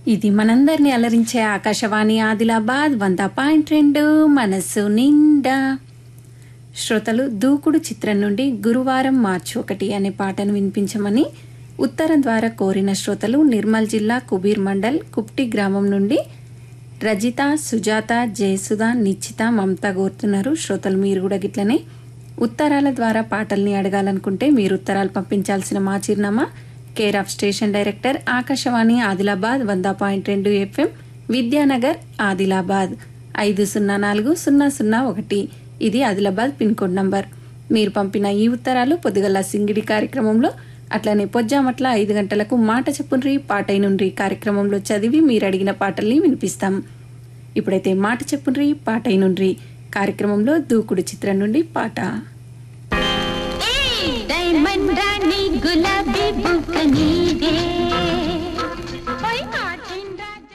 ఇది మనందరినీ అలరించే ఆకాశవాణి ఆదిలాబాద్ వంద పాయింట్ రెండు మనసు నిండా శ్రోతలు దూకుడు చిత్రం నుండి గురువారం మార్చి ఒకటి అనే పాటను వినిపించమని ఉత్తరం ద్వారా కోరిన శ్రోతలు నిర్మల్ జిల్లా కుబీర్ మండల్ కుప్టి గ్రామం నుండి రజిత సుజాత జయసుధ నిశ్చిత మమత కోరుతున్నారు శ్రోతలు మీరు కూడా గిట్లనే ఉత్తరాల ద్వారా పాటల్ని అడగాలనుకుంటే మీరు ఉత్తరాలు పంపించాల్సిన మా చిరునామా care of station director Akashvani Adilabad వంద పాయింట్ రెండు ఎఫ్ఎం విద్యానగర్ ఆదిలాబాద్ ఐదు సున్నా నాలుగు సున్నా సున్నా ఒకటి ఇది ఆదిలాబాద్ పిన్ కోడ్ నంబర్ మీరు పంపిన ఈ ఉత్తరాలు పొద్దుగల సింగిడి కార్యక్రమంలో అట్లనే పొజ్జామట్ల ఐదు గంటలకు మాట చెప్పుండ్రి పాటై నుండ్రి కార్యక్రమంలో చదివి మీరు అడిగిన పాటల్ని వినిపిస్తాం ఇప్పుడైతే మాట చెప్పుండ్రి పాటై నుండ్రి కార్యక్రమంలో దూకుడు చిత్రం నుండి పాట డైమండ్ రాణి గులాబీ బుగ్గ నీదే